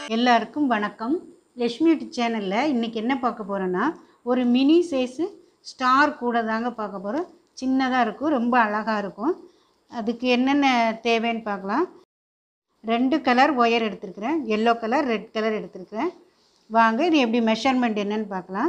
எல்லாருக்கும் வணக்கம் லக்ஷ்மி யூடியூப் சேனலில் இன்றைக்கி என்ன பார்க்க போகிறோன்னா ஒரு மினி சைஸு ஸ்டார் கூட தாங்க பார்க்க போகிறோம் சின்னதாக இருக்கும் ரொம்ப அழகாக இருக்கும் அதுக்கு என்னென்ன தேவைன்னு பார்க்கலாம் ரெண்டு கலர் ஒயர் எடுத்திருக்கிறேன் எல்லோ கலர் ரெட் கலர் எடுத்திருக்கிறேன் வாங்க இது எப்படி மெஷர்மெண்ட் என்னன்னு பார்க்கலாம்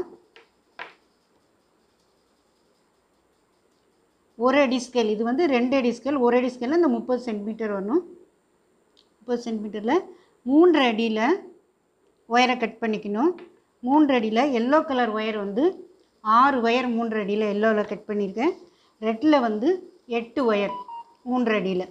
ஒரு அடி ஸ்கேல் இது வந்து ரெண்டு அடி ஸ்கேல் ஒரு அடி ஸ்கேலில் இந்த முப்பது சென்டிமீட்டர் வரணும் முப்பது சென்டிமீட்டரில் மூன்று அடியில் ஒயரை கட் பண்ணிக்கணும் மூன்று அடியில் எல்லோ கலர் ஒயர் வந்து ஆறு ஒயர் மூன்று அடியில் எல்லோவில் கட் பண்ணியிருக்கேன் ரெட்டில் வந்து எட்டு ஒயர் மூன்று அடியில்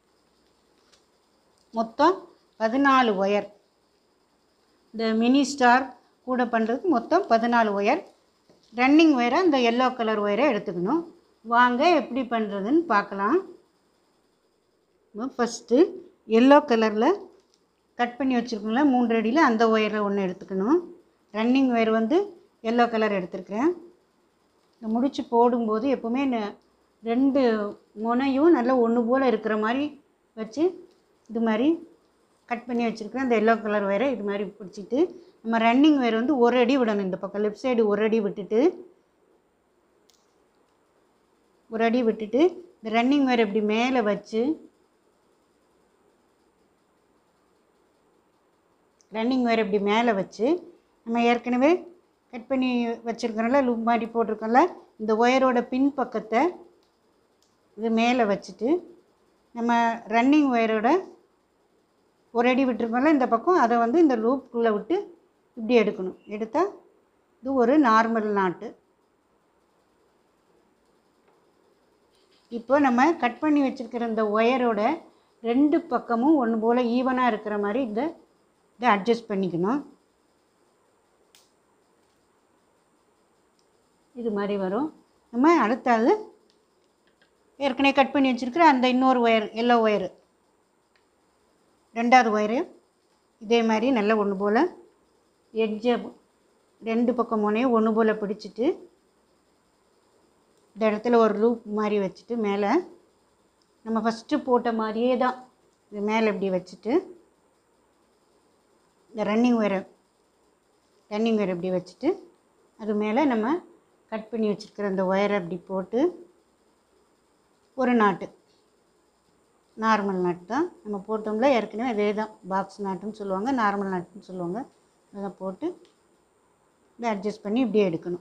மொத்தம் பதினாலு ஒயர் இந்த மினி ஸ்டார் கூட பண்ணுறதுக்கு மொத்தம் பதினாலு ஒயர் ரன்னிங் ஒயரை அந்த எல்லோ கலர் ஒயரை எடுத்துக்கணும் வாங்க எப்படி பண்ணுறதுன்னு பார்க்கலாம் ஃபஸ்ட்டு எல்லோ கலரில் கட் பண்ணி வச்சுருக்கோங்கள மூன்று அடியில் அந்த ஒயரை ஒன்று எடுத்துக்கணும் ரன்னிங் ஒயர் வந்து எல்லோ கலர் எடுத்துருக்கிறேன் இந்த முடிச்சு போடும்போது எப்போவுமே ந- ரெண்டு முனையும் நல்லா ஒன்று போல் இருக்கிற மாதிரி வச்சு இது மாதிரி கட் பண்ணி வச்சுருக்கிறேன் அந்த எல்லோ கலர் ஒயரை இது மாதிரி பிடிச்சிட்டு நம்ம ரன்னிங் ஒயர் வந்து ஒரு அடி விடணும் இந்த பக்கம் லெஃப்ட் சைடு ஒரு அடி விட்டுட்டு ஒரு அடி விட்டுட்டு இந்த ரன்னிங் ஒயர் இப்படி மேலே வச்சு ரன்னிங் ஒயர் இப்படி மேலே வச்சு நம்ம ஏற்கனவே கட் பண்ணி வச்சுருக்கோம்ல லூப் மாதிரி போட்டிருக்கோம்ல இந்த ஒயரோட பின் பக்கத்தை இது மேலே வச்சுட்டு நம்ம ரன்னிங் ஒயரோட ஒரு அடி விட்டுருக்கோம்ல இந்த பக்கம் அதை வந்து இந்த லூப்புக்குள்ளே விட்டு இப்படி எடுக்கணும் எடுத்தால் இது ஒரு நார்மல் நாட்டு இப்போ நம்ம கட் பண்ணி வச்சுருக்கிற இந்த ஒயரோட ரெண்டு பக்கமும் ஒன்று போல் ஈவனாக இருக்கிற மாதிரி இந்த இதை அட்ஜஸ்ட் பண்ணிக்கணும் இது மாதிரி வரும் நம்ம அடுத்தது ஏற்கனவே கட் பண்ணி வச்சுருக்கிற அந்த இன்னொரு ஒயர் எல்லோ ஒயரு ரெண்டாவது ஒயரு இதே மாதிரி நல்லா ஒன்று போல் எட்ஜை ரெண்டு பக்கம் முனையும் ஒன்று போல் பிடிச்சிட்டு இந்த இடத்துல ஒரு லூப் மாதிரி வச்சுட்டு மேலே நம்ம ஃபஸ்ட்டு போட்ட மாதிரியே தான் இது மேலே இப்படி வச்சுட்டு இந்த ரன்னிங் ஒயரை ரன்னிங் ஒயர் இப்படி வச்சுட்டு அது மேலே நம்ம கட் பண்ணி வச்சுருக்கிற அந்த ஒயரை அப்படி போட்டு ஒரு நாட்டு நார்மல் நாட்டு தான் நம்ம போட்டோம்ல ஏற்கனவே அதே தான் பாக்ஸ் நாட்டுன்னு சொல்லுவாங்க நார்மல் நாட்டுன்னு சொல்லுவாங்க அதை போட்டு இதை அட்ஜஸ்ட் பண்ணி இப்படியே எடுக்கணும்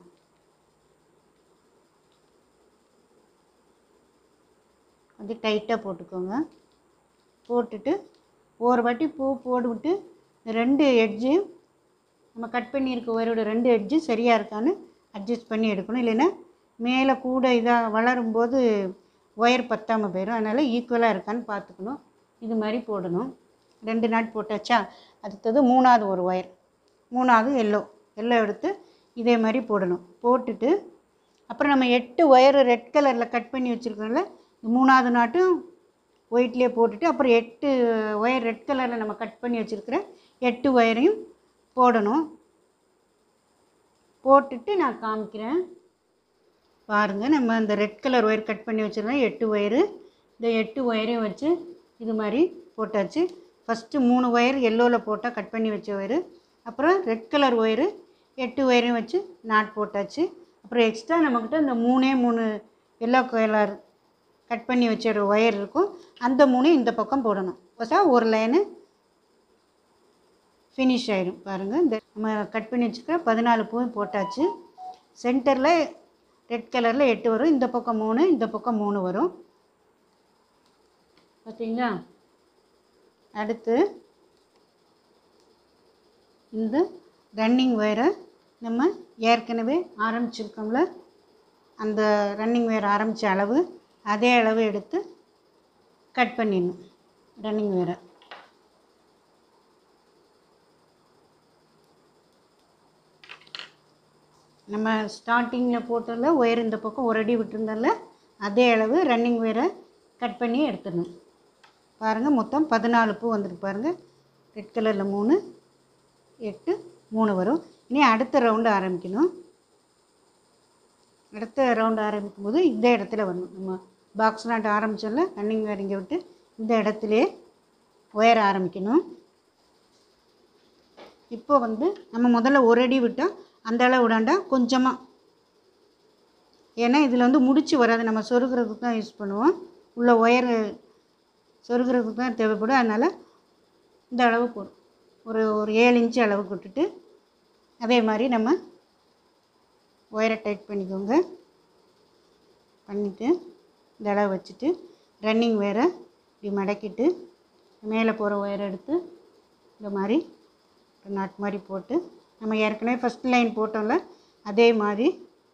கொஞ்சம் டைட்டாக போட்டுக்கோங்க போட்டுட்டு ஒரு வாட்டி பூ போட்டுவிட்டு இந்த ரெண்டு எட்ஜையும் நம்ம கட் பண்ணியிருக்க ஒயரோட ரெண்டு எட்ஜும் சரியாக இருக்கான்னு அட்ஜஸ்ட் பண்ணி எடுக்கணும் இல்லைன்னா மேலே கூட இதாக வளரும்போது ஒயர் பத்தாமல் போயிடும் அதனால் ஈக்குவலாக இருக்கான்னு பார்த்துக்கணும் இது மாதிரி போடணும் ரெண்டு நாட் போட்டாச்சா அடுத்தது மூணாவது ஒரு ஒயர் மூணாவது எல்லோ எல்லோ எடுத்து இதே மாதிரி போடணும் போட்டுட்டு அப்புறம் நம்ம எட்டு ஒயரு ரெட் கலரில் கட் பண்ணி வச்சுருக்கோம்ல மூணாவது நாட்டும் ஒயிட்லேயே போட்டுட்டு அப்புறம் எட்டு ஒயர் ரெட் கலரில் நம்ம கட் பண்ணி வச்சுருக்கிற எட்டு ஒயரையும் போடணும் போட்டுட்டு நான் காமிக்கிறேன் பாருங்கள் நம்ம அந்த ரெட் கலர் ஒயர் கட் பண்ணி வச்சுருந்தோம் எட்டு ஒயரு இந்த எட்டு ஒயரையும் வச்சு இது மாதிரி போட்டாச்சு ஃபஸ்ட்டு மூணு ஒயர் எல்லோவில் போட்டால் கட் பண்ணி வச்ச ஒயரு அப்புறம் ரெட் கலர் ஒயரு எட்டு ஒயரையும் வச்சு நாட் போட்டாச்சு அப்புறம் எக்ஸ்ட்ரா நம்மக்கிட்ட இந்த மூணே மூணு எல்லோ கலர் கட் பண்ணி வச்ச ஒரு ஒயர் இருக்கும் அந்த மூணையும் இந்த பக்கம் போடணும் ஃபஸ்ட்டா ஒரு லைனு ஃபினிஷ் ஆயிடும் பாருங்கள் இந்த நம்ம கட் பண்ணி வச்சுக்கிற பதினாலு பூவும் போட்டாச்சு சென்டரில் ரெட் கலரில் எட்டு வரும் இந்த பக்கம் மூணு இந்த பக்கம் மூணு வரும் பார்த்தீங்களா அடுத்து இந்த ரன்னிங் ஒயரை நம்ம ஏற்கனவே ஆரம்பிச்சிருக்கோம்ல அந்த ரன்னிங் ஒயர் ஆரம்பித்த அளவு அதே அளவு எடுத்து கட் பண்ணிடணும் ரன்னிங் ஒயரை நம்ம ஸ்டார்டிங்கில் போட்டதில் ஒயர் இந்த பக்கம் ஒரு அடி விட்டுருந்ததில்ல அதே அளவு ரன்னிங் ஒயரை கட் பண்ணி எடுத்துடணும் பாருங்கள் மொத்தம் பதினாலு பூ வந்துருக்கு பாருங்கள் ரெட் கலரில் மூணு எட்டு மூணு வரும் இனி அடுத்த ரவுண்டு ஆரம்பிக்கணும் அடுத்த ரவுண்டு ஆரம்பிக்கும் போது இந்த இடத்துல வரணும் நம்ம பாக்ஸ் நாட்டு ஆரம்பிச்சோம்ல ரன்னிங் ஒயர் இங்கே விட்டு இந்த இடத்துலையே ஒயர் ஆரம்பிக்கணும் இப்போ வந்து நம்ம முதல்ல ஒரு அடி விட்டோம் அந்த அளவு விடாண்டா கொஞ்சமாக ஏன்னா இதில் வந்து முடிச்சு வராது நம்ம சொருகிறதுக்கு தான் யூஸ் பண்ணுவோம் உள்ள ஒயரு சொருகிறதுக்கு தான் தேவைப்படும் அதனால் இந்த அளவு போடும் ஒரு ஒரு ஏழு இன்ச்சு அளவுக்கு விட்டுட்டு அதே மாதிரி நம்ம ஒயரை டைட் பண்ணிக்கோங்க பண்ணிவிட்டு இந்த அளவு வச்சுட்டு ரன்னிங் வேரை இப்படி மடக்கிட்டு மேலே போகிற ஒயரை எடுத்து இந்த மாதிரி ஒரு நாட் மாதிரி போட்டு நம்ம ஏற்கனவே ஃபஸ்ட் லைன் போட்டோம்ல அதே மாதிரி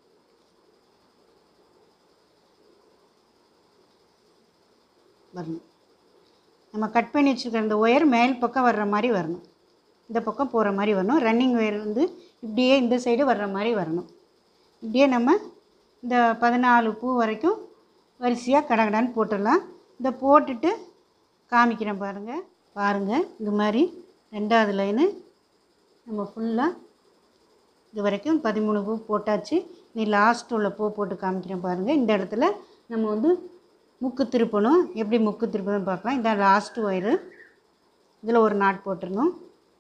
வரணும் நம்ம கட் பண்ணி வச்சுருக்க அந்த ஒயர் மேல் பக்கம் வர்ற மாதிரி வரணும் இந்த பக்கம் போகிற மாதிரி வரணும் ரன்னிங் ஒயர் வந்து இப்படியே இந்த சைடு வர்ற மாதிரி வரணும் இப்படியே நம்ம இந்த பதினாலு பூ வரைக்கும் வரிசையாக கடகடான்னு போட்டுடலாம் இந்த போட்டுட்டு காமிக்கிறேன் பாருங்கள் பாருங்கள் இந்த மாதிரி ரெண்டாவது லைனு நம்ம ஃபுல்லாக இது வரைக்கும் பதிமூணு பூ போட்டாச்சு நீ லாஸ்ட் உள்ள பூ போட்டு காமிக்கிறேன் பாருங்கள் இந்த இடத்துல நம்ம வந்து முக்கு திருப்பணும் எப்படி முக்கு திருப்பணும்னு பார்க்கலாம் இதான் லாஸ்ட் ஒயரு இதில் ஒரு நாட் போட்டுருணும்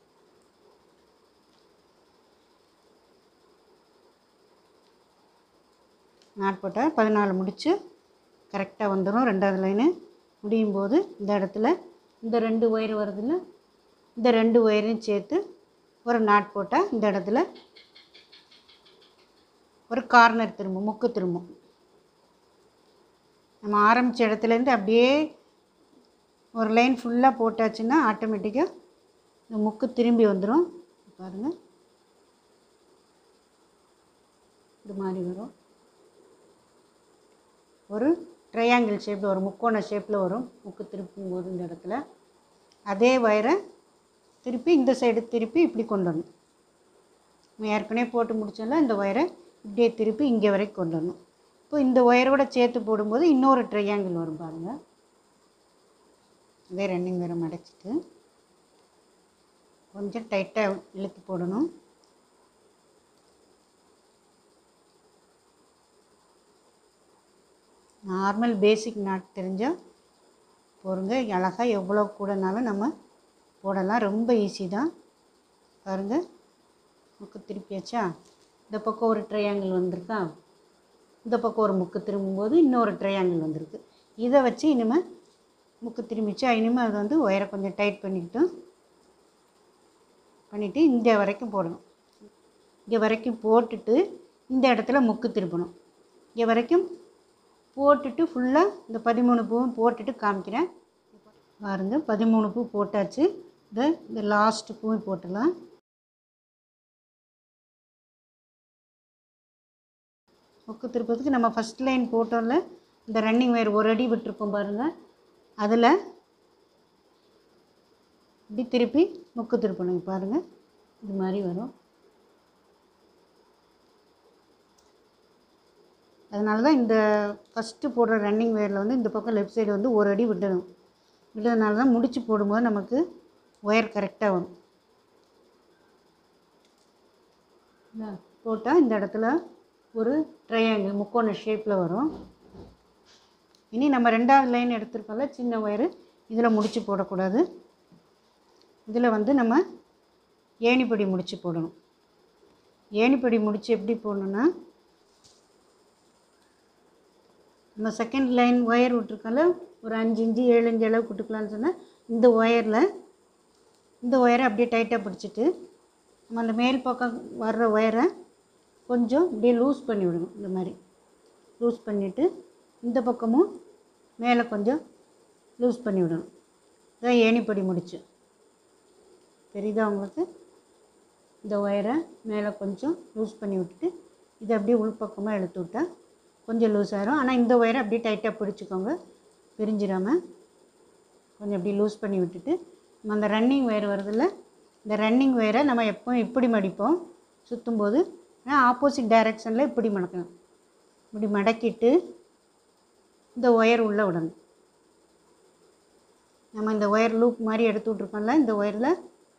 நாட் போட்டால் பதினாலு முடிச்சு கரெக்டாக வந்துடும் ரெண்டாவது லைனு முடியும் போது இந்த இடத்துல இந்த ரெண்டு ஒயர் வருதுல்ல இந்த ரெண்டு ஒயரையும் சேர்த்து ஒரு நாட் போட்டால் இந்த இடத்துல ஒரு கார்னர் திரும்பும் முக்கு திரும்பும் நம்ம ஆரம்பித்த இடத்துலேருந்து அப்படியே ஒரு லைன் ஃபுல்லாக போட்டாச்சுன்னா ஆட்டோமேட்டிக்காக இந்த முக்கு திரும்பி வந்துடும் பாருங்கள் இது மாதிரி வரும் ஒரு ட்ரையாங்கிள் ஷேப்பில் ஒரு முக்கோண ஷேப்பில் வரும் முக்கு திருப்பும் போது இந்த இடத்துல அதே வயரை திருப்பி இந்த சைடு திருப்பி இப்படி கொண்டு வரணும் நம்ம ஏற்கனவே போட்டு முடிச்சோம்ல இந்த ஒயரை இப்படியே திருப்பி இங்கே வரைக்கும் கொண்டு வரணும் இப்போ இந்த ஒயரோட சேர்த்து போடும்போது இன்னொரு ட்ரையாங்கிள் வரும் பாருங்கள் இதே ரன்னிங் வேறு மடைச்சிட்டு கொஞ்சம் டைட்டாக இழுத்து போடணும் நார்மல் பேசிக் நாட் தெரிஞ்சால் போருங்க அழகாக எவ்வளோ கூடனாலும் நம்ம போடலாம் ரொம்ப ஈஸி தான் பாருங்கள் முக்கு திருப்பியாச்சா இந்த பக்கம் ஒரு ட்ரையாங்கிள் வந்திருக்கா இந்த பக்கம் ஒரு முக்கு திரும்பும்போது இன்னொரு ட்ரையாங்கிள் வந்திருக்கு இதை வச்சு இனிமேல் முக்கு திரும்பிச்சா இனிமேல் அது வந்து ஒயரை கொஞ்சம் டைட் பண்ணிக்கிட்டோம் பண்ணிவிட்டு இந்த வரைக்கும் போடணும் இங்கே வரைக்கும் போட்டுட்டு இந்த இடத்துல முக்கு திருப்பணும் இங்கே வரைக்கும் போட்டுட்டு ஃபுல்லாக இந்த பதிமூணு பூவும் போட்டுட்டு காமிக்கிறேன் பாருங்க பதிமூணு பூ போட்டாச்சு இந்த இந்த லாஸ்ட் பூவும் போட்டுடலாம் முக்கு திருப்பத்துக்கு நம்ம ஃபஸ்ட் லைன் போட்டோம்ல இந்த ரன்னிங் ஒயர் ஒரு அடி விட்டுருப்போம் பாருங்கள் அதில் இப்படி திருப்பி முக்கு திருப்பணும் பாருங்கள் இது மாதிரி வரும் அதனால தான் இந்த ஃபஸ்ட்டு போடுற ரன்னிங் வேரில் வந்து இந்த பக்கம் லெஃப்ட் சைடு வந்து ஒரு அடி விடணும் விட்டதுனால தான் முடிச்சு போடும்போது நமக்கு ஒயர் கரெக்டாக வரும் போட்டால் இந்த இடத்துல ஒரு ட்ரையாங்கிள் முக்கோண ஷேப்பில் வரும் இனி நம்ம ரெண்டாவது லைன் எடுத்திருக்கோம்ல சின்ன ஒயரு இதில் முடிச்சு போடக்கூடாது இதில் வந்து நம்ம ஏணிப்படி முடிச்சு போடணும் ஏணிப்படி முடிச்சு எப்படி போடணுன்னா நம்ம செகண்ட் லைன் ஒயர் விட்ருக்கோம்ல ஒரு அஞ்சு இன்ச்சு ஏழு இன்ச்சு அளவு விட்டுக்கலான்னு சொன்னால் இந்த ஒயரில் இந்த ஒயரை அப்படியே டைட்டாக பிடிச்சிட்டு நம்ம அந்த மேல் பக்கம் வர்ற ஒயரை கொஞ்சம் இப்படியே லூஸ் பண்ணி விடணும் இந்த மாதிரி லூஸ் பண்ணிவிட்டு இந்த பக்கமும் மேலே கொஞ்சம் லூஸ் பண்ணி விடணும் இதான் ஏணிப்படி முடிச்சு தெரியுதா உங்களுக்கு இந்த ஒயரை மேலே கொஞ்சம் லூஸ் பண்ணி விட்டுட்டு இதை அப்படியே உள்பக்கமாக இழுத்து விட்டா கொஞ்சம் லூஸ் ஆயிரும் ஆனால் இந்த ஒயரை அப்படியே டைட்டாக பிடிச்சிக்கோங்க பிரிஞ்சிடாமல் கொஞ்சம் அப்படியே லூஸ் பண்ணி விட்டுட்டு நம்ம அந்த ரன்னிங் ஒயர் வருதுல்ல இந்த ரன்னிங் ஒயரை நம்ம எப்பவும் இப்படி மடிப்போம் சுற்றும்போது ஆனால் ஆப்போசிட் டைரெக்ஷனில் இப்படி மடக்கணும் இப்படி மடக்கிட்டு இந்த ஒயர் உள்ளே விடணும் நம்ம இந்த ஒயர் லூப் மாதிரி எடுத்து விட்ருக்கோம்ல இந்த ஒயரில்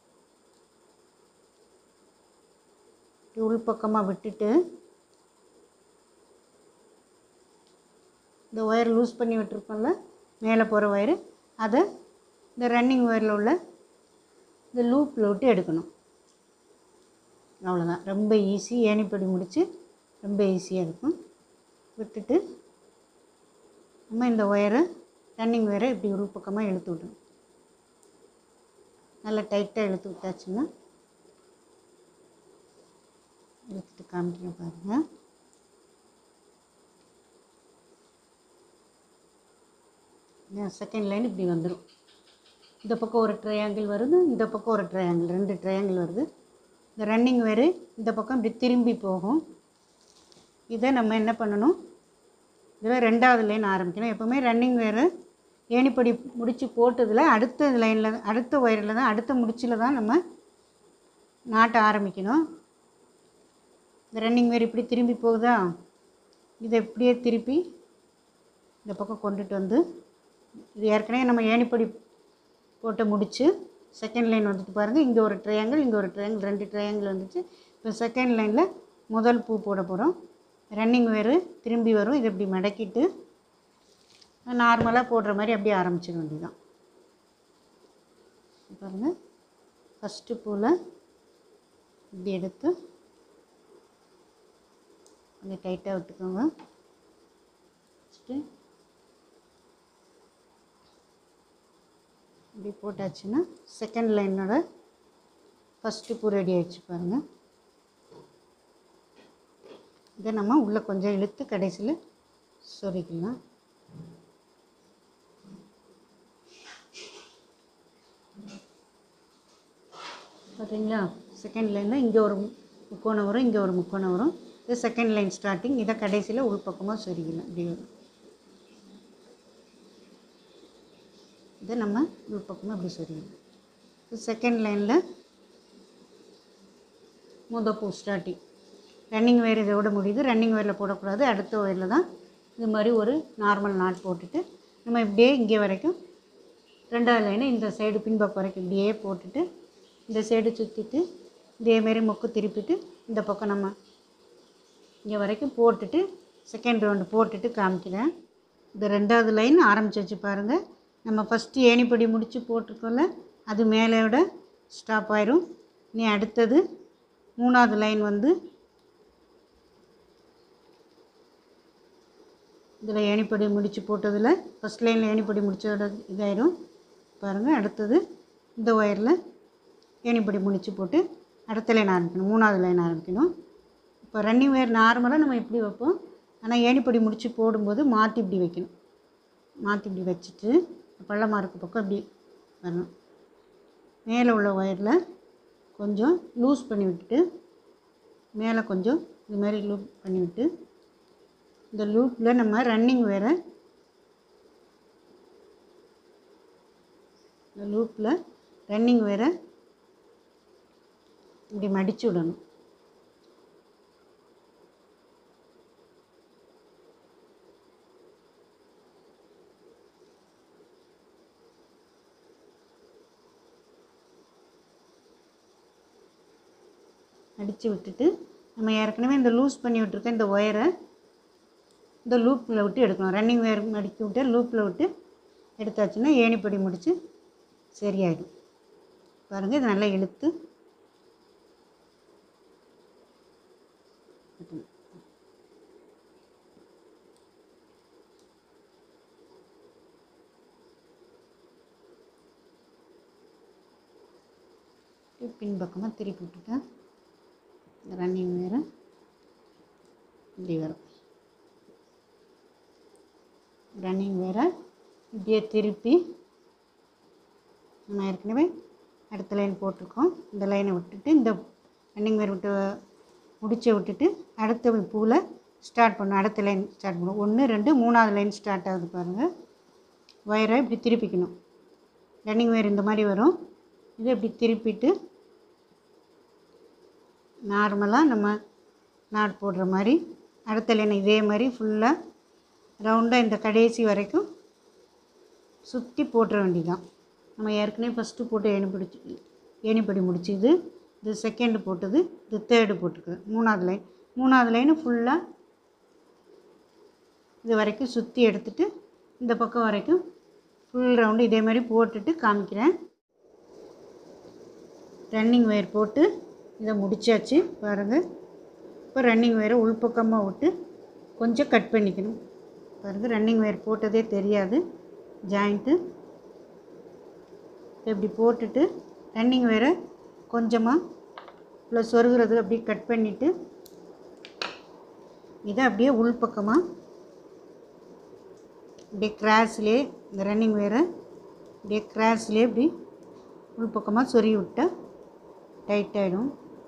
உள்பக்கமாக விட்டுட்டு இந்த ஒயர் லூஸ் பண்ணி விட்டுருக்கோம்ல மேலே போகிற ஒயரு அதை இந்த ரன்னிங் ஒயரில் உள்ள இந்த லூப்பில் விட்டு எடுக்கணும் அவ்வளோதான் ரொம்ப ஈஸி ஏணிப்படி முடித்து ரொம்ப ஈஸியாக இருக்கும் விட்டுட்டு நம்ம இந்த ஒயரை ரன்னிங் ஒயரை இப்படி ஒரு பக்கமாக இழுத்து விடணும் நல்லா டைட்டாக இழுத்து விட்டாச்சுன்னா இழுத்துட்டு காமிக்கிறேன் பாருங்கள் செகண்ட் லைன் இப்படி வந்துடும் இந்த பக்கம் ஒரு ட்ரையாங்கிள் வருது இந்த பக்கம் ஒரு ட்ரையாங்கிள் ரெண்டு ட்ரையாங்கிள் வருது இந்த ரன்னிங் வேறு இந்த பக்கம் இப்படி திரும்பி போகும் இதை நம்ம என்ன பண்ணணும் இதில் ரெண்டாவது லைன் ஆரம்பிக்கணும் எப்போவுமே ரன்னிங் வேறு ஏணிப்படி முடித்து போட்டதில் அடுத்த லைனில் அடுத்த ஒயரில் தான் அடுத்த முடிச்சில் தான் நம்ம நாட்ட ஆரம்பிக்கணும் இந்த ரன்னிங் வேறு இப்படி திரும்பி போகுதா இதை இப்படியே திருப்பி இந்த பக்கம் கொண்டுட்டு வந்து இது ஏற்கனவே நம்ம ஏணிப்படி போட்டு முடித்து செகண்ட் லைன் வந்துட்டு பாருங்கள் இங்கே ஒரு ட்ரையாங்கிள் இங்கே ஒரு ட்ரையாங்கிள் ரெண்டு ட்ரையாங்கிள் வந்துச்சு இப்போ செகண்ட் லைனில் முதல் பூ போட போகிறோம் ரன்னிங் வேறு திரும்பி வரும் இதை இப்படி மடக்கிட்டு நார்மலாக போடுற மாதிரி அப்படியே ஆரம்பிச்சிட வேண்டியதான் பாருங்கள் ஃபஸ்ட்டு பூவில் இப்படி எடுத்து கொஞ்சம் டைட்டாக விட்டுக்கோங்க வச்சுட்டு இப்படி போட்டாச்சுன்னா செகண்ட் லைனோட ஃபஸ்ட்டு பூ ரெடி ஆகிடுச்சு பாருங்கள் இதை நம்ம உள்ளே கொஞ்சம் இழுத்து கடைசியில் சொருக்கலாம் பார்த்தீங்களா செகண்ட் லைனில் இங்கே ஒரு முக்கோணம் வரும் இங்கே ஒரு முக்கோணம் வரும் இது செகண்ட் லைன் ஸ்டார்டிங் இதை கடைசியில் உள்பக்கமாக சொருகிக்கலாம் இப்படி வரும் இதை நம்ம உள்பக்கமாக இப்படி சொருகிக்கலாம் இது செகண்ட் லைனில் முத பூ ஸ்டார்டிங் ரன்னிங் வேர் இதோட முடியுது ரன்னிங் வேரில் போடக்கூடாது அடுத்த ஒயரில் தான் இது மாதிரி ஒரு நார்மல் நாட் போட்டுட்டு நம்ம இப்படியே இங்கே வரைக்கும் ரெண்டாவது லைனை இந்த சைடு பின்பக்கம் வரைக்கும் இப்படியே போட்டுட்டு இந்த சைடு சுற்றிட்டு இதேமாரி மொக்கு திருப்பிட்டு இந்த பக்கம் நம்ம இங்கே வரைக்கும் போட்டுட்டு செகண்ட் ரவுண்டு போட்டுட்டு காமிக்கிறேன் இந்த ரெண்டாவது லைன் ஆரம்பிச்சு வச்சு பாருங்கள் நம்ம ஃபஸ்ட்டு ஏணிப்படி முடித்து போட்டிருக்கோம்ல அது மேலேயோட ஸ்டாப் ஆயிரும் நீ அடுத்தது மூணாவது லைன் வந்து இதில் ஏணிப்படி முடித்து போட்டதில் ஃபஸ்ட் லைனில் ஏணிப்படி முடித்ததோட இதாயிரும் பாருங்கள் அடுத்தது இந்த ஒயரில் ஏணிப்படி முடித்து போட்டு அடுத்த லைன் ஆரம்பிக்கணும் மூணாவது லைன் ஆரம்பிக்கணும் இப்போ ரன்னிங் ஒயர் நார்மலாக நம்ம இப்படி வைப்போம் ஆனால் ஏணிப்படி முடித்து போடும்போது மாற்றி இப்படி வைக்கணும் மாற்றி இப்படி வச்சுட்டு பள்ளமாக இருக்க பக்கம் இப்படி வரணும் மேலே உள்ள ஒயரில் கொஞ்சம் லூஸ் பண்ணி விட்டுட்டு மேலே கொஞ்சம் இது மாதிரி லூப் பண்ணி விட்டு இந்த லூப்பில் நம்ம ரன்னிங் வேறு இந்த லூப்பில் ரன்னிங் வேறு இப்படி மடிச்சு விடணும் அடித்து விட்டுட்டு நம்ம ஏற்கனவே இந்த லூஸ் பண்ணி விட்டுருக்க இந்த ஒயரை இந்த லூப்பில் விட்டு எடுக்கணும் ரன்னிங் ஒயர் மடிக்க விட்டு லூப்பில் விட்டு எடுத்தாச்சுன்னா ஏணிப்படி முடித்து சரியாயிடும் பாருங்கள் இது நல்லா இழுத்து விட்டணும். பின்பக்கமாக திருப்பி விட்டுட்டேன் ரன்னிங் வேறு இப்படி வரும் ரன்னிங் வேறு இப்படியே திருப்பி நம்ம ஏற்கனவே அடுத்த லைன் போட்டிருக்கோம் இந்த லைனை விட்டுட்டு இந்த ரன்னிங் வேர் விட்டு முடிச்ச விட்டுட்டு அடுத்த பூவில் ஸ்டார்ட் பண்ணும் அடுத்த லைன் ஸ்டார்ட் பண்ணும் ஒன்று ரெண்டு மூணாவது லைன் ஸ்டார்ட் ஆகுது பாருங்கள் ஒயரை இப்படி திருப்பிக்கணும் ரன்னிங் வேர் இந்த மாதிரி வரும் இதை இப்படி திருப்பிட்டு நார்மலாக நம்ம நாட் போடுற மாதிரி அடுத்த லைன் இதே மாதிரி ஃபுல்லாக ரவுண்டாக இந்த கடைசி வரைக்கும் சுற்றி போட்டுற வேண்டியதான் நம்ம ஏற்கனவே ஃபஸ்ட்டு போட்டு ஏணி பிடிச்சி ஏணிப்படி முடிச்சுது இது செகண்டு போட்டது இது தேர்டு போட்டுருக்கு மூணாவது லைன் மூணாவது லைனு ஃபுல்லாக இது வரைக்கும் சுற்றி எடுத்துட்டு இந்த பக்கம் வரைக்கும் ஃபுல் ரவுண்டு இதே மாதிரி போட்டுட்டு காமிக்கிறேன் ரன்னிங் ஒயர் போட்டு இதை முடிச்சாச்சு பாருங்கள் இப்போ ரன்னிங் ஒயரை உள்பக்கமாக விட்டு கொஞ்சம் கட் பண்ணிக்கணும் பாருங்கள் ரன்னிங் ஒயர் போட்டதே தெரியாது ஜாயிண்ட்டு இப்படி போட்டுட்டு ரன்னிங் ஒயரை கொஞ்சமாக இவ்வளோ சொருகிறது அப்படியே கட் பண்ணிவிட்டு இதை அப்படியே உள்பக்கமாக அப்படியே கிராஸ்லேயே இந்த ரன்னிங் ஒயரை அப்படியே கிராஸ்லேயே இப்படி உள்பக்கமாக சொருகி விட்டா டைட் ஆகிடும்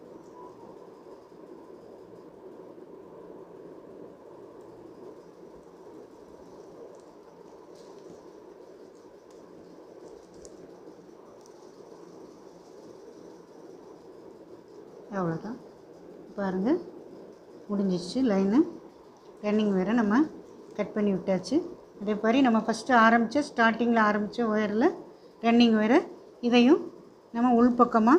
அவ்வளோதான் பாருங்கள் முடிஞ்சிச்சு லைனு ரன்னிங் வேறு நம்ம கட் பண்ணி விட்டாச்சு அதே மாதிரி நம்ம ஃபஸ்ட்டு ஆரம்பித்த ஸ்டார்டிங்கில் ஆரம்பித்த ஒயரில் ரன்னிங் ஒயரை இதையும் நம்ம உள்பக்கமாக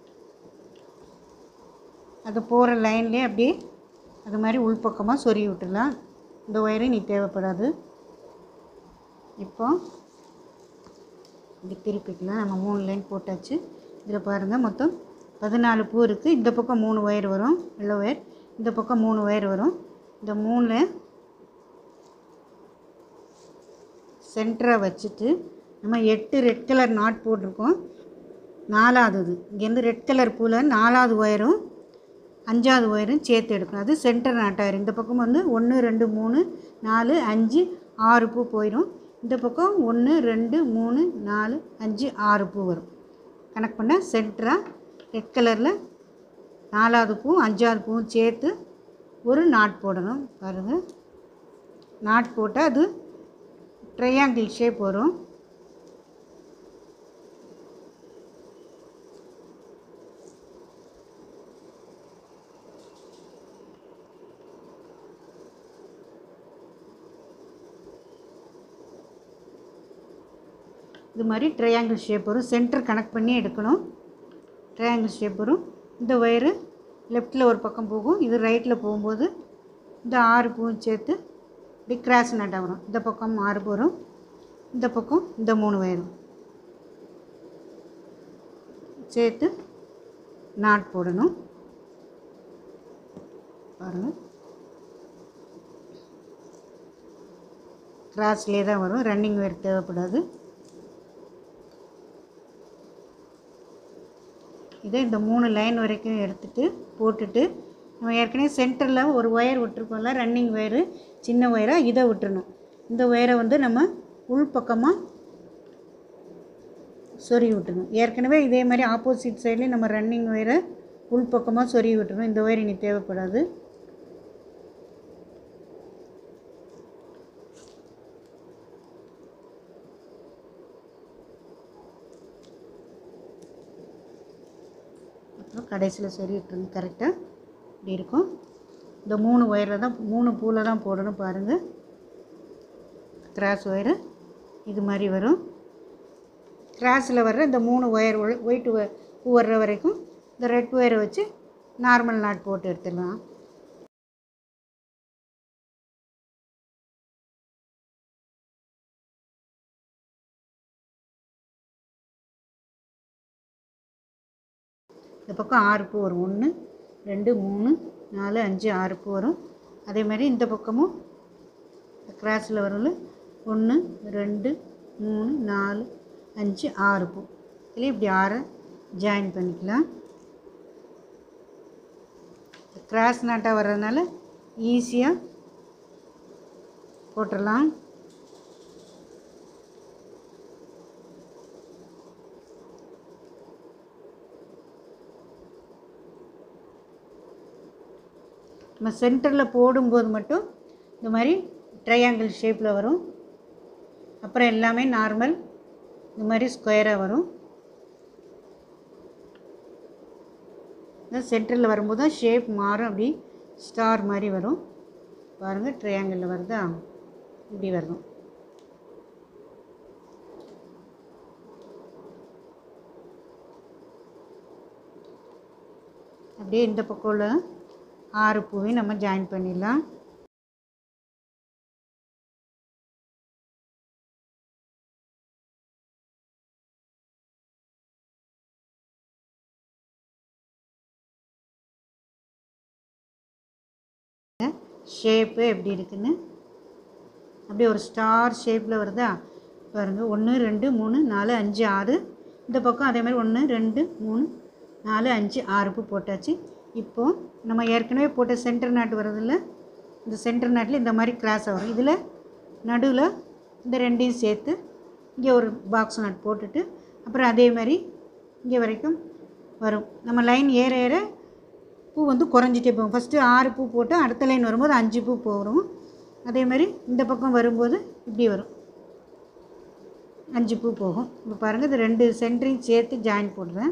அது போகிற லைன்லேயே அப்படியே அது மாதிரி உள்பக்கமாக சொருகி விட்டுடலாம் இந்த ஒயரும் நீ தேவைப்படாது இப்போ இப்படி திருப்பிக்கலாம் நம்ம மூணு லைன் போட்டாச்சு இதில் பாருங்கள் மொத்தம் பதினாலு பூ இருக்குது இந்த பக்கம் மூணு ஒயர் வரும் வெள்ளை ஒயர் இந்த பக்கம் மூணு ஒயர் வரும் இந்த மூணில் சென்டராக வச்சுட்டு நம்ம எட்டு ரெட் கலர் நாட் போட்டிருக்கோம் நாலாவது இது இங்கேருந்து ரெட் கலர் பூவில் நாலாவது ஒயரும் அஞ்சாவது ஒயரும் சேர்த்து எடுக்கணும் அது சென்டர் நாட்டாயிரும் இந்த பக்கம் வந்து ஒன்று ரெண்டு மூணு நாலு அஞ்சு ஆறு பூ போயிடும் இந்த பக்கம் ஒன்று ரெண்டு மூணு நாலு அஞ்சு ஆறு பூ வரும் கணக்கு பண்ண சென்டராக ரெட் கலரில் நாலாவது பூ அஞ்சாவது பூவும் சேர்த்து ஒரு நாட் போடணும் பாருங்கள் நாட் போட்டால் அது ட்ரையாங்கிள் ஷேப் வரும் இது மாதிரி ட்ரையாங்கிள் ஷேப் வரும் சென்டர் கனெக்ட் பண்ணி எடுக்கணும் ட்ரையாங்கிள் ஷேப் வரும் இந்த ஒயரு லெஃப்ட்டில் ஒரு பக்கம் போகும் இது ரைட்டில் போகும்போது இந்த ஆறு பூவும் சேர்த்து இப்படி கிராஸ் நட்டாக வரும் இந்த பக்கம் ஆறு பூ வரும் இந்த பக்கம் இந்த மூணு வயரும் சேர்த்து நாட் போடணும் பாருங்கள் கிராஸ்லேயே தான் வரும் ரன்னிங் வேர் தேவைப்படாது இதை இந்த மூணு லைன் வரைக்கும் எடுத்துட்டு போட்டுட்டு நம்ம ஏற்கனவே சென்டரில் ஒரு ஒயர் விட்டுருக்கோம்ல ரன்னிங் ஒயரு சின்ன ஒயராக இதை விட்டுறணும் இந்த ஒயரை வந்து நம்ம உள் பக்கமாக சொருகி விட்டுணும் ஏற்கனவே இதே மாதிரி ஆப்போசிட் சைட்லேயும் நம்ம ரன்னிங் ஒயரை உள் பக்கமாக சொருகி விட்டுணும் இந்த ஒயர் இனி தேவைப்படாது அப்புறம் கடைசியில் சொருகிட்டுருங்க கரெக்டாக இப்படி இருக்கும் இந்த மூணு ஒயரில் தான் மூணு பூவில் தான் போடணும் பாருங்கள் கிராஸ் ஒயரு இது மாதிரி வரும் கிராஸில் வர்ற இந்த மூணு ஒயர் ஒயிட் பூ வர்ற வரைக்கும் இந்த ரெட் ஒயரை வச்சு நார்மல் நாட் போட்டு எடுத்துடலாம் இந்த பக்கம் ஆறு பூ வரும் ஒன்று ரெண்டு மூணு நாலு அஞ்சு ஆறு பூ வரும் அதே மாதிரி இந்த பக்கமும் கிராஸில் வரும்ல ஒன்று ரெண்டு மூணு நாலு அஞ்சு ஆறு பூ இதுலேயும் இப்படி ஆறை ஜாயின் பண்ணிக்கலாம் கிராஸ் நாட்டாக வர்றதுனால ஈஸியாக போட்டுடலாம் நம்ம சென்டரில் போடும்போது மட்டும் இந்த மாதிரி ட்ரையாங்கிள் ஷேப்பில் வரும் அப்புறம் எல்லாமே நார்மல் இந்த மாதிரி ஸ்கொயராக வரும் சென்டரில் வரும்போது தான் ஷேப் மாறும் அப்படி ஸ்டார் மாதிரி வரும் பாருங்கள் ட்ரையாங்கிளில் வருதா இப்படி வரணும் அப்படியே இந்த பக்கம் உள்ள ஆறு பூவையும் நம்ம ஜாயின் பண்ணிடலாம் ஷேப்பு எப்படி இருக்குன்னு அப்படியே ஒரு ஸ்டார் ஷேப்பில் வருதா பாருங்கள் ஒன்று ரெண்டு மூணு நாலு அஞ்சு ஆறு இந்த பக்கம் அதே மாதிரி ஒன்று ரெண்டு மூணு நாலு அஞ்சு ஆறு பூ போட்டாச்சு இப்போது நம்ம ஏற்கனவே போட்ட சென்டர் நாட்டு வருதுல்ல இந்த சென்டர் நாட்டில் இந்த மாதிரி கிராஸ் வரும் இதில் நடுவில் இந்த ரெண்டையும் சேர்த்து இங்கே ஒரு பாக்ஸ் நாட் போட்டுட்டு அப்புறம் அதே மாதிரி இங்கே வரைக்கும் வரும் நம்ம லைன் ஏற ஏற பூ வந்து குறைஞ்சிட்டே போகும் ஃபஸ்ட்டு ஆறு பூ போட்டு அடுத்த லைன் வரும்போது அஞ்சு பூ போகிறோம் அதே மாதிரி இந்த பக்கம் வரும்போது இப்படி வரும் அஞ்சு பூ போகும் இப்போ பாருங்கள் இது ரெண்டு சென்டரையும் சேர்த்து ஜாயின் போடுறேன்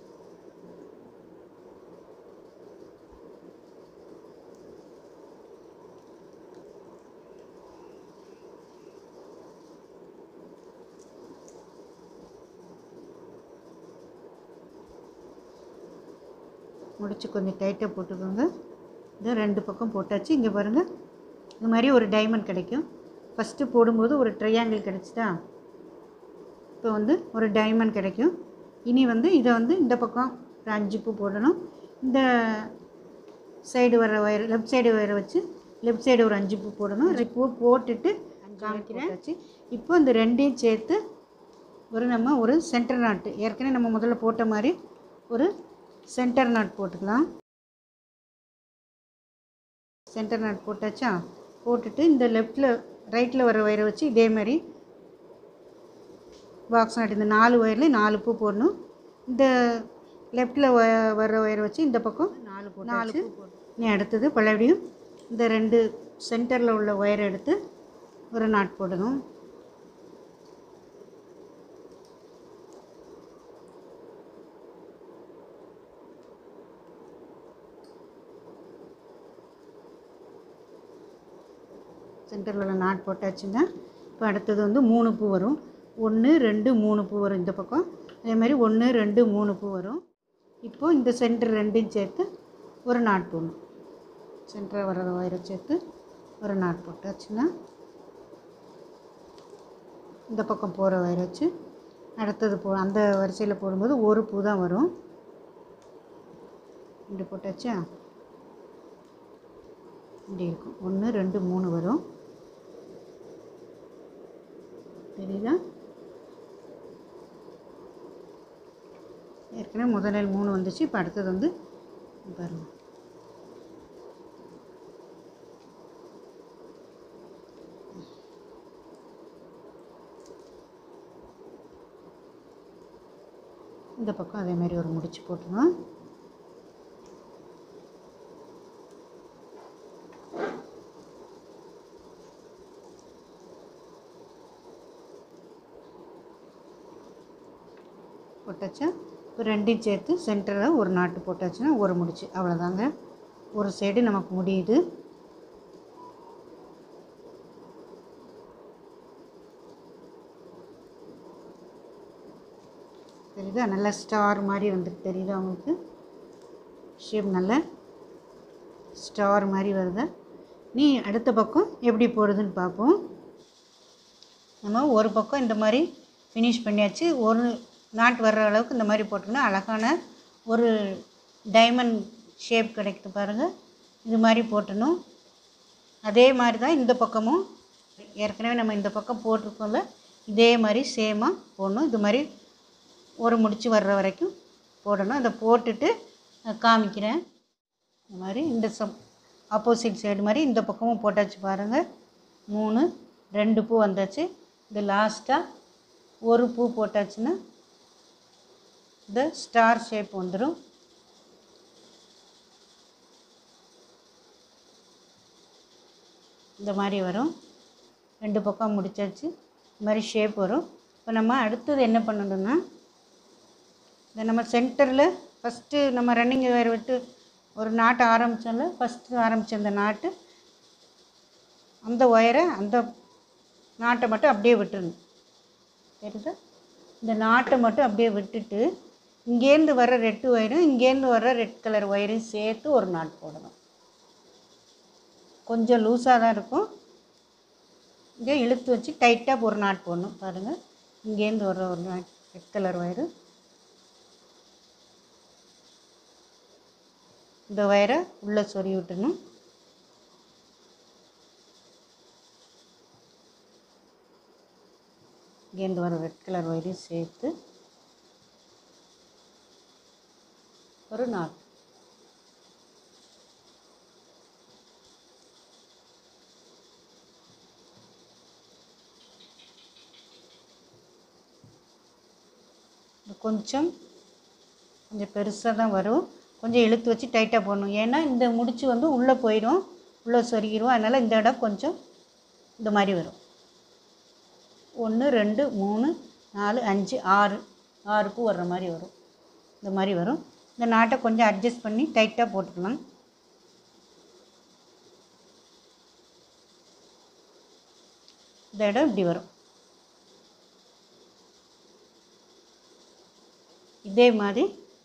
முடிச்சு கொஞ்சம் டைட்டாக போட்டுக்கோங்க இது ரெண்டு பக்கம் போட்டாச்சு இங்கே பாருங்கள் இந்த மாதிரி ஒரு டைமண்ட் கிடைக்கும் ஃபஸ்ட்டு போடும்போது ஒரு ட்ரையாங்கிள் கிடச்சிதா இப்போ வந்து ஒரு டைமண்ட் கிடைக்கும் இனி வந்து இதை வந்து இந்த பக்கம் ஒரு அஞ்சு பூ போடணும் இந்த சைடு வர ஒயர் லெஃப்ட் சைடு ஒயரை வச்சு லெஃப்ட் சைடு ஒரு அஞ்சு பூ போடணும் ரெண்டு பூ போட்டுட்டு காமிக்கிறேன் இப்போ இந்த ரெண்டையும் சேர்த்து ஒரு நம்ம ஒரு சென்டர் நாட்டு ஏற்கனவே நம்ம முதல்ல போட்ட மாதிரி ஒரு சென்டர் நாட் போட்டுக்கலாம் சென்டர் நாட் போட்டாச்சா போட்டுட்டு இந்த லெஃப்டில் ரைட்டில் வர ஒயரை வச்சு இதே மாதிரி பாக்ஸ் நாட் இந்த நாலு ஒயரில் நாலு பூ போடணும் இந்த லெஃப்டில் வர ஒயரை வச்சு இந்த பக்கம் நாலு பூ நாலு பூ நீ அடுத்தது பழையபடியும் இந்த ரெண்டு சென்டரில் உள்ள ஒயரை எடுத்து ஒரு நாட் போடணும் சென்டரில் உள்ள நாட் போட்டாச்சுன்னா இப்போ அடுத்தது வந்து மூணு பூ வரும் ஒன்று ரெண்டு மூணு பூ வரும் இந்த பக்கம் அதே மாதிரி ஒன்று ரெண்டு மூணு பூ வரும் இப்போது இந்த சென்டர் ரெண்டையும் சேர்த்து ஒரு நாட் போடணும் சென்டரில் வர ஒயரை சேர்த்து ஒரு நாட் போட்டாச்சுன்னா இந்த பக்கம் போகிற ஒயரை வச்சு அடுத்தது போ அந்த வரிசையில் போடும்போது ஒரு பூ தான் வரும் இப்படி போட்டாச்சா இப்படி இருக்கும் ஒன்று ரெண்டு மூணு வரும் தெரியுதா ஏற்கனவே முதலில் மூணு வந்துச்சு இப்போ அடுத்தது வந்து பாருங்கள் இந்த பக்கம் அதே மாதிரி ஒரு முடிச்சு போட்டுருவோம் போட்டாச்சா இப்போ ரெண்டையும் சேர்த்து சென்டரில் ஒரு நாட்டு போட்டாச்சுன்னா ஒரு முடிச்சு அவ்வளோதாங்க ஒரு சைடு நமக்கு முடியுது தெரியுதா நல்லா ஸ்டார் மாதிரி வந்துட்டு தெரியுதா உங்களுக்கு ஷேப் நல்ல ஸ்டார் மாதிரி வருதா நீ அடுத்த பக்கம் எப்படி போடுதுன்னு பார்ப்போம் நம்ம ஒரு பக்கம் இந்த மாதிரி ஃபினிஷ் பண்ணியாச்சு ஒரு நாட் வர்ற அளவுக்கு இந்த மாதிரி போட்டோம்னா அழகான ஒரு டைமண்ட் ஷேப் கிடைக்குது பாருங்கள் இது மாதிரி போட்டணும் அதே மாதிரி தான் இந்த பக்கமும் ஏற்கனவே நம்ம இந்த பக்கம் போட்டிருக்கோம்ல இதே மாதிரி சேமாக போடணும் இது மாதிரி ஒரு முடிச்சு வர்ற வரைக்கும் போடணும் அதை போட்டுட்டு நான் காமிக்கிறேன் இந்த மாதிரி இந்த சம் ஆப்போசிட் சைடு மாதிரி இந்த பக்கமும் போட்டாச்சு பாருங்கள் மூணு ரெண்டு பூ வந்தாச்சு இது லாஸ்ட்டாக ஒரு பூ போட்டாச்சுன்னா இந்த ஸ்டார் ஷேப் வந்துடும் இந்த மாதிரி வரும் ரெண்டு பக்கம் முடிச்சாச்சு இந்த மாதிரி ஷேப் வரும் இப்போ நம்ம அடுத்தது என்ன பண்ணணும்னா இந்த நம்ம சென்டரில் ஃபஸ்ட்டு நம்ம ரன்னிங் வேறு விட்டு ஒரு நாட்டை ஆரம்பித்தோம்ல ஃபஸ்ட்டு ஆரம்பித்த அந்த நாட்டு அந்த ஒயரை அந்த நாட்டை மட்டும் அப்படியே விட்டுருணும் தெரியுதா இந்த நாட்டை மட்டும் அப்படியே விட்டுட்டு இங்கேருந்து வர ரெட்டு ஒயரும் இங்கேருந்து வர ரெட் கலர் ஒயரையும் சேர்த்து ஒரு நாட் போடணும் கொஞ்சம் லூஸாக தான் இருக்கும் இங்கே இழுத்து வச்சு டைட்டாக ஒரு நாட் போடணும் பாருங்கள் இங்கேருந்து வர ஒரு நாட் ரெட் கலர் ஒயரு இந்த ஒயரை உள்ளே சொறி விட்டணும் இங்கேருந்து வர ரெட் கலர் ஒயரையும் சேர்த்து ஒரு நாட் இது கொஞ்சம் கொஞ்சம் பெருசாக தான் வரும் கொஞ்சம் இழுத்து வச்சு டைட்டாக போடணும் ஏன்னா இந்த முடிச்சு வந்து உள்ளே போயிடும் உள்ளே சொருகிடும் அதனால் இந்த இடம் கொஞ்சம் இந்த மாதிரி வரும் ஒன்று ரெண்டு மூணு நாலு அஞ்சு ஆறு ஆறு பூ வர்ற மாதிரி வரும் இந்த மாதிரி வரும் இந்த நாட்டை கொஞ்சம் அட்ஜஸ்ட் பண்ணி டைட்டாக போட்டுக்கலாம் இந்த இடம் இப்படி வரும் இதே மாதிரி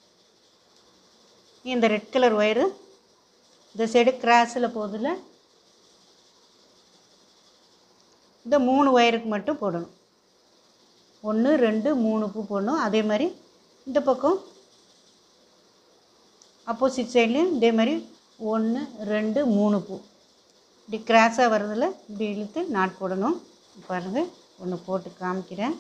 இந்த ரெட் கலர் ஒயரு இந்த சைடு கிராஸில் போதில் இந்த மூணு ஒயருக்கு மட்டும் போடணும் ஒன்று ரெண்டு மூணு பூ போடணும் அதே மாதிரி இந்த பக்கம் ஆப்போசிட் சைட்லேயும் இதே மாதிரி ஒன்று ரெண்டு மூணு பூ இப்படி கிராஸாக வர்றதில் இப்படி இழுத்து நாட் போடணும் பாருங்கள் ஒன்று போட்டு காமிக்கிறேன்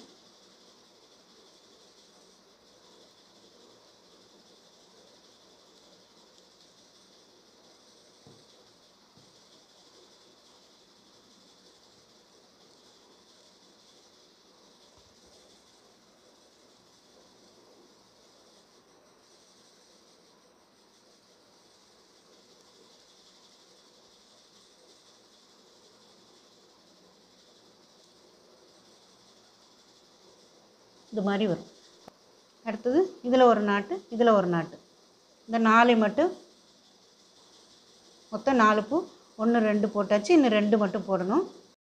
இது மாதிரி வரும் அடுத்தது இதில் ஒரு நாட்டு இதில் ஒரு நாட்டு இந்த நாளை மட்டும் மொத்தம் நாலு பூ ஒன்று ரெண்டு போட்டாச்சு இன்னும் ரெண்டு மட்டும் போடணும்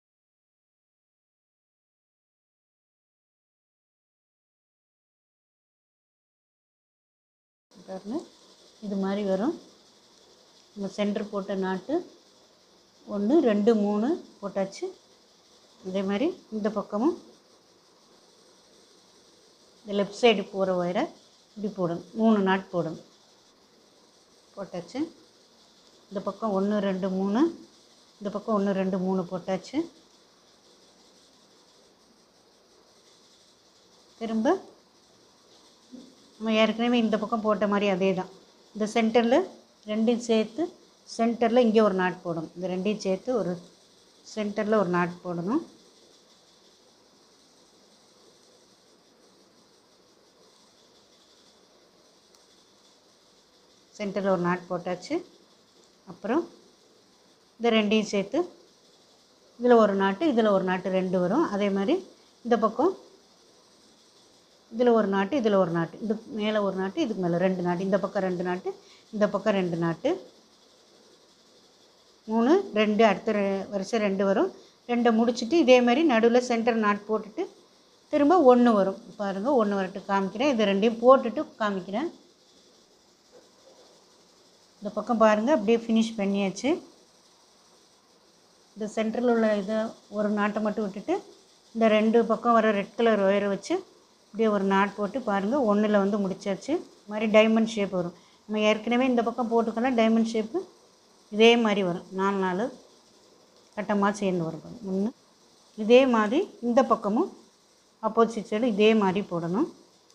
பாருங்க இது மாதிரி வரும் நம்ம சென்டர் போட்ட நாட்டு ஒன்று ரெண்டு மூணு போட்டாச்சு இதே மாதிரி இந்த பக்கமும் இந்த லெஃப்ட் சைடு போகிற ஒயரை இப்படி போடணும் மூணு நாட் போடணும் போட்டாச்சு இந்த பக்கம் ஒன்று ரெண்டு மூணு இந்த பக்கம் ஒன்று ரெண்டு மூணு போட்டாச்சு திரும்ப நம்ம ஏற்கனவே இந்த பக்கம் போட்ட மாதிரி அதே தான் இந்த சென்டரில் ரெண்டையும் சேர்த்து சென்டரில் இங்கே ஒரு நாட் போடணும் இந்த ரெண்டையும் சேர்த்து ஒரு சென்டரில் ஒரு நாட் போடணும் சென்டரில் ஒரு நாட் போட்டாச்சு அப்புறம் இந்த ரெண்டையும் சேர்த்து இதில் ஒரு நாட்டு இதில் ஒரு நாட்டு ரெண்டு வரும் அதே மாதிரி இந்த பக்கம் இதில் ஒரு நாட்டு இதில் ஒரு நாட்டு இதுக்கு மேலே ஒரு நாட்டு இதுக்கு மேலே ரெண்டு நாட்டு இந்த பக்கம் ரெண்டு நாட்டு இந்த பக்கம் ரெண்டு நாட்டு மூணு ரெண்டு அடுத்த ரெ- வருஷம் ரெண்டு வரும் ரெண்டை முடிச்சுட்டு இதே மாதிரி நடுவில் சென்டர் நாட் போட்டுட்டு திரும்ப ஒன்று வரும் பாருங்கள் ஒன்று வரட்டு காமிக்கிறேன் இது ரெண்டையும் போட்டுட்டு காமிக்கிறேன் இந்த பக்கம் பாருங்கள் அப்படியே ஃபினிஷ் பண்ணியாச்சு இந்த சென்டரில் உள்ள இதை ஒரு நாட்டை மட்டும் விட்டுட்டு இந்த ரெண்டு பக்கம் வர ரெட் கலர் ஒயரை வச்சு அப்படியே ஒரு நாட் போட்டு பாருங்கள் ஒன்றில் வந்து முடிச்சாச்சு இது மாதிரி டைமண்ட் ஷேப் வரும் நம்ம ஏற்கனவே இந்த பக்கம் போட்டுக்கலாம் டைமண்ட் ஷேப்பு இதே மாதிரி வரும் நாலு நாலு கட்டமாக சேர்ந்து வரும் ஒன்று இதே மாதிரி இந்த பக்கமும் ஆப்போசிட் சைடு இதே மாதிரி போடணும்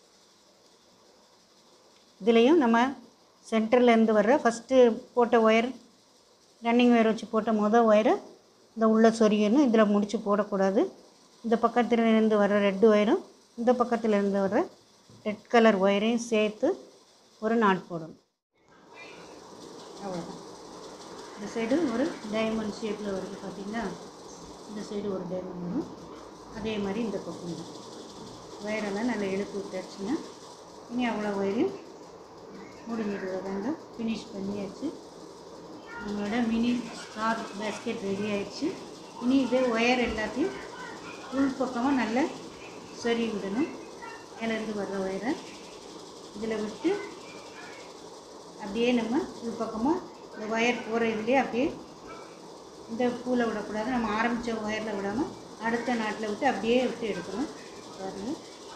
இதுலேயும் நம்ம சென்டர்லேருந்து வர்ற ஃபஸ்ட்டு போட்ட ஒயர் ரன்னிங் ஒயர் வச்சு போட்ட மொதல் ஒயரை இந்த உள்ளே சொருகணும் இதில் முடிச்சு போடக்கூடாது இந்த பக்கத்துலேருந்து வர்ற ரெட் ஒயரும் இந்த பக்கத்துலேருந்து வர்ற ரெட் கலர் ஒயரையும் சேர்த்து ஒரு நாட் போடணும் அவ்வளோதான் இந்த சைடு ஒரு டைமண்ட் ஷேப்பில் வருது பார்த்தீங்களா இந்த சைடு ஒரு டைமண்ட் வரும் அதே மாதிரி இந்த பக்கம் வரும். ஒயரெல்லாம் நல்லா இழுத்து விட்டாச்சுங்க இனி அவ்வளோ ஒயரையும் முடிஞ்சிடுற வேண்டாம் ஃபினிஷ் பண்ணியாச்சு நம்மளோட மினி ஸ்டார் பேஸ்கெட் ரெடி ஆயிடுச்சு இனி இதே ஒயர் எல்லாத்தையும் உள் பக்கமாக நல்லா சொருகி விடணும் மேலேருந்து வர்ற ஒயரை இதில் விட்டு அப்படியே நம்ம உள் பக்கமாக இந்த ஒயர் போகிற இதுலேயே அப்படியே இந்த பூவில் விடக்கூடாது நம்ம ஆரம்பித்த ஒயரில் விடாமல் அடுத்த நாட்டில் விட்டு அப்படியே விட்டு எடுக்கணும் பாருங்கள்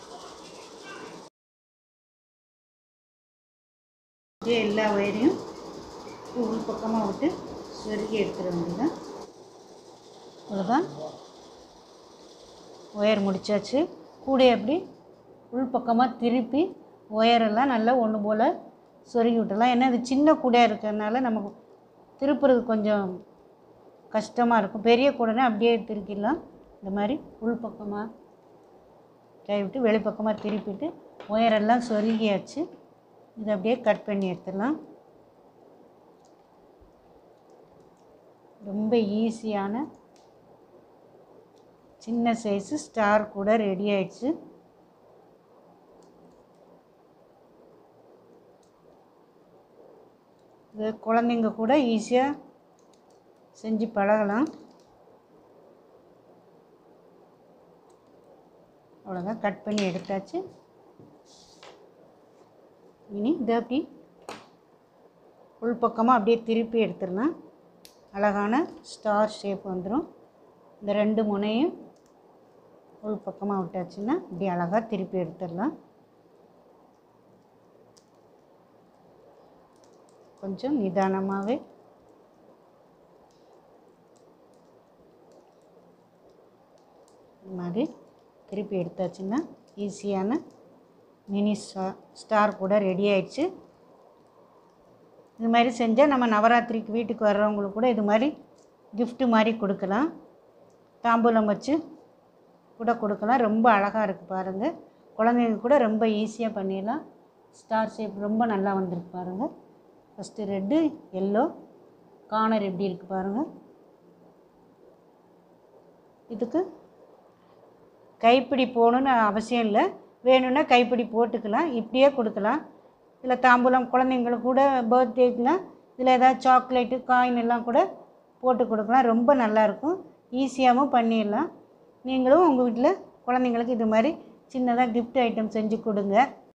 அப்படியே எல்லா ஒயரையும் உள் பக்கமாக விட்டு சொருகி எடுத்துட வேண்டியதான் அவ்வளோதான் ஒயர் முடிச்சாச்சு கூடையை அப்படி உள்பக்கமாக திருப்பி ஒயரெல்லாம் நல்லா ஒன்று போல் சொருகி விட்டுலாம் ஏன்னா இது சின்ன கூடையாக இருக்கிறதுனால நமக்கு திருப்புறது கொஞ்சம் கஷ்டமாக இருக்கும் பெரிய கூடைனா அப்படியே திருக்கிடலாம் இந்த மாதிரி உள்பக்கமாக கை விட்டு வெளிப்பக்கமாக திருப்பிட்டு ஒயரெல்லாம் சொருகியாச்சு இதை அப்படியே கட் பண்ணி எடுத்துடலாம் ரொம்ப ஈஸியான சின்ன சைஸு ஸ்டார் கூட ரெடி ஆயிடுச்சு இது குழந்தைங்க கூட ஈஸியாக செஞ்சு பழகலாம் அவ்வளோதான் கட் பண்ணி எடுத்தாச்சு இனி இதை அப்படி உள்பக்கமாக அப்படியே திருப்பி எடுத்துடலாம் அழகான ஸ்டார் ஷேப் வந்துடும் இந்த ரெண்டு முனையும் உள்பக்கமாக விட்டாச்சுன்னா இப்படி அழகாக திருப்பி எடுத்துடலாம் கொஞ்சம் நிதானமாகவே இந்த மாதிரி திருப்பி எடுத்தாச்சுன்னா ஈஸியான மினி ஸ்டா ஸ்டார் கூட ரெடி ஆயிடுச்சு இது மாதிரி செஞ்சால் நம்ம நவராத்திரிக்கு வீட்டுக்கு வர்றவங்களுக்கு கூட இது மாதிரி gift மாதிரி கொடுக்கலாம் தாம்பூலம் வச்சு கூட கொடுக்கலாம் ரொம்ப அழகாக இருக்குது பாருங்கள் குழந்தைங்க கூட ரொம்ப ஈஸியாக பண்ணிடலாம் ஸ்டார் ஷேப் ரொம்ப நல்லா வந்திருக்கு பாருங்கள் ஃபஸ்ட்டு ரெட்டு எல்லோ கார்னர் எப்படி இருக்குது பாருங்கள் இதுக்கு கைப்பிடி போகணுன்னு அவசியம் இல்லை வேணும்னா கைப்பிடி போட்டுக்கலாம் இப்படியே கொடுக்கலாம் இல்லை தாம்பூலம் குழந்தைங்களுக்கு கூட பர்த்டேக்குனா இதில் ஏதாவது சாக்லேட்டு காயின் எல்லாம் கூட போட்டு கொடுக்கலாம் ரொம்ப நல்லாயிருக்கும் ஈஸியாகவும் பண்ணிடலாம் நீங்களும் உங்கள் வீட்டில் குழந்தைங்களுக்கு இது மாதிரி சின்னதாக gift ஐட்டம் செஞ்சு கொடுங்க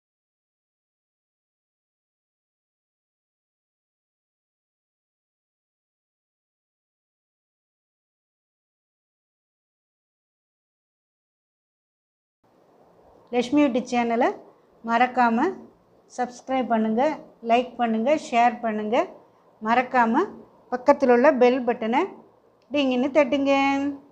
லக்ஷ்மி வீட்டு சேனலை மறக்காமல் சப்ஸ்கிரைப் பண்ணுங்கள் லைக் பண்ணுங்கள் ஷேர் பண்ணுங்கள் மறக்காமல் பக்கத்தில் உள்ள பெல் பட்டனை டிங்கின்னு தட்டுங்க